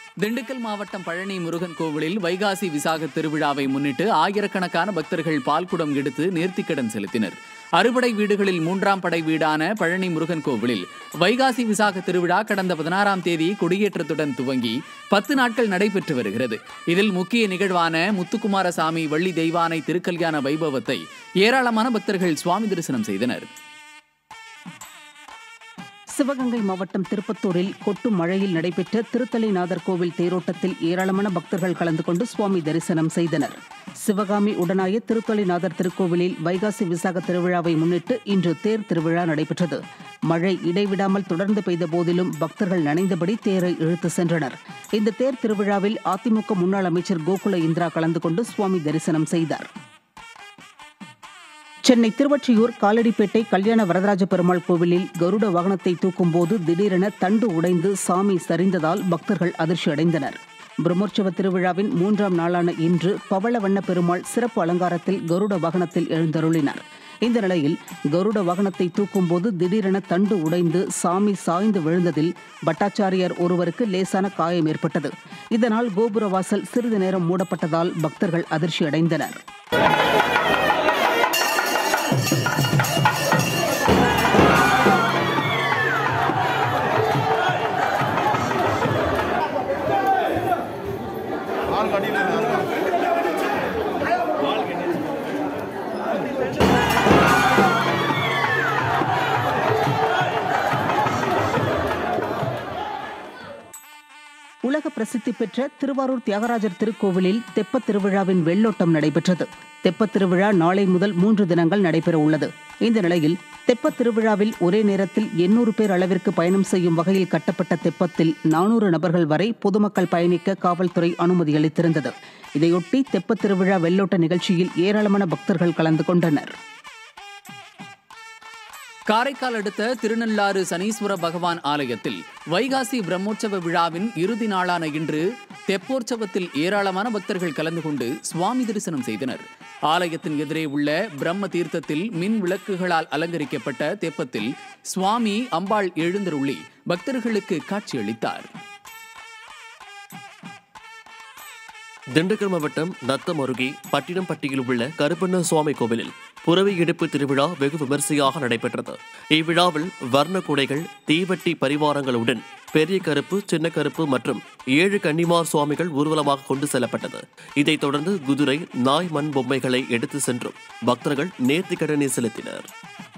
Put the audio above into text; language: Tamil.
திண்டுக்கல் மாவட்டம் பழனி முருகன் கோவிலில் வைகாசி விசாக திருவிழாவை முன்னிட்டு ஆயிரக்கணக்கான பக்தர்கள் பால்குடம் எடுத்து நேர்த்திக்கடன் செலுத்தினர் அறுபடை வீடுகளில் மூன்றாம் படை வீடான பழனி முருகன் கோவிலில் வைகாசி விசாக திருவிழா கடந்த பதினாறாம் தேதி கொடியேற்றத்துடன் துவங்கி பத்து நாட்கள் நடைபெற்று வருகிறது இதில் முக்கிய நிகழ்வான முத்துக்குமாரசாமி வள்ளி தெய்வானை திருக்கல்யாண வைபவத்தை ஏராளமான பக்தர்கள் சுவாமி தரிசனம் செய்தனர் சிவகங்கை மாவட்டம் திருப்பத்தூரில் கொட்டும் மழையில் நடைபெற்ற திருத்தலைநாதர் கோவில் தேரோட்டத்தில் ஏராளமான பக்தர்கள் கலந்து கொண்டு சுவாமி தரிசனம் செய்தனர் சிவகாமி உடனாய திருத்தலைநாதர் திருக்கோவிலில் வைகாசி விசாக திருவிழாவை முன்னிட்டு இன்று தேர் திருவிழா நடைபெற்றது மழை இடைவிடாமல் தொடர்ந்து பெய்த போதிலும் பக்தர்கள் நனைந்தபடி தேரை இழுத்து சென்றனர் இந்த தேர் திருவிழாவில் அதிமுக முன்னாள் அமைச்சர் கோகுல இந்திரா கலந்து கொண்டு சுவாமி தரிசனம் செய்தார் சென்னை திருவொற்றியூர் காலடிப்பேட்டை கல்யாண வரதராஜ பெருமாள் கோவிலில் கருட வாகனத்தை தூக்கும் போது திடீரென தண்டு உடைந்து சாமி சரிந்ததால் பக்தர்கள் அதிர்ச்சி அடைந்தனர் பிரம்மோற்சவ திருவிழாவின் மூன்றாம் நாளான இன்று பவள வண்ண பெருமாள் சிறப்பு அலங்காரத்தில் கருட வாகனத்தில் எழுந்தருளினார் இந்த நிலையில் கருட வாகனத்தை தூக்கும் போது திடீரென தண்டு உடைந்து சாமி சாய்ந்து விழுந்ததில் பட்டாச்சாரியார் ஒருவருக்கு லேசான காயம் ஏற்பட்டது இதனால் கோபுர வாசல் சிறிது நேரம் மூடப்பட்டதால் பக்தர்கள் அதிர்ச்சி அடைந்தனர் உலக பிரசித்தி பெற்ற திருவாரூர் தியாகராஜர் திருக்கோவிலில் தெப்பத் திருவிழாவின் வெள்ளோட்டம் நடைபெற்றது தெப்பத் திருவிழா நாளை முதல் மூன்று தினங்கள் நடைபெற உள்ளது இந்த நிலையில் தெப்பத் திருவிழாவில் ஒரே நேரத்தில் எண்ணூறு பேர் அளவிற்கு பயணம் செய்யும் வகையில் கட்டப்பட்ட தெப்பத்தில் நானூறு நபர்கள் வரை பொதுமக்கள் பயணிக்க காவல்துறை அனுமதி அளித்திருந்தது இதையொட்டி தெப்பத் திருவிழா வெள்ளோட்ட நிகழ்ச்சியில் ஏராளமான பக்தர்கள் கலந்து கொண்டனர் காரைக்கால் அடுத்த திருநள்ளாறு சனீஸ்வர பகவான் ஆலயத்தில் வைகாசி பிரம்மோற்சவ விழாவின் இறுதி நாளான இன்று தெப்போற்சவத்தில் ஏராளமான பக்தர்கள் கலந்து கொண்டு சுவாமி தரிசனம் செய்தனர் ஆலயத்தின் எதிரே உள்ள பிரம்ம தீர்த்தத்தில் மின் விளக்குகளால் அலங்கரிக்கப்பட்ட தெப்பத்தில் சுவாமி அம்பாள் எழுந்தருளி பக்தர்களுக்கு காட்சியளித்தார் திண்டுக்கல் மாவட்டம் நத்தம் அருகே பட்டினம்பட்டியில் உள்ள கருப்பண்ண சுவாமி கோவிலில் புறவி எடுப்பு திருவிழா வெகு விமரிசையாக நடைபெற்றது இவ்விழாவில் வர்ண குடைகள் தீவட்டி பரிவாரங்களுடன் பெரிய கருப்பு சின்ன கருப்பு மற்றும் ஏழு கன்னிமார் சுவாமிகள் ஊர்வலமாக கொண்டு செல்லப்பட்டது இதைத் தொடர்ந்து குதிரை நாய் மண் பொம்மைகளை எடுத்து சென்றும் பக்தர்கள் நேர்த்திக்கடனை செலுத்தினர்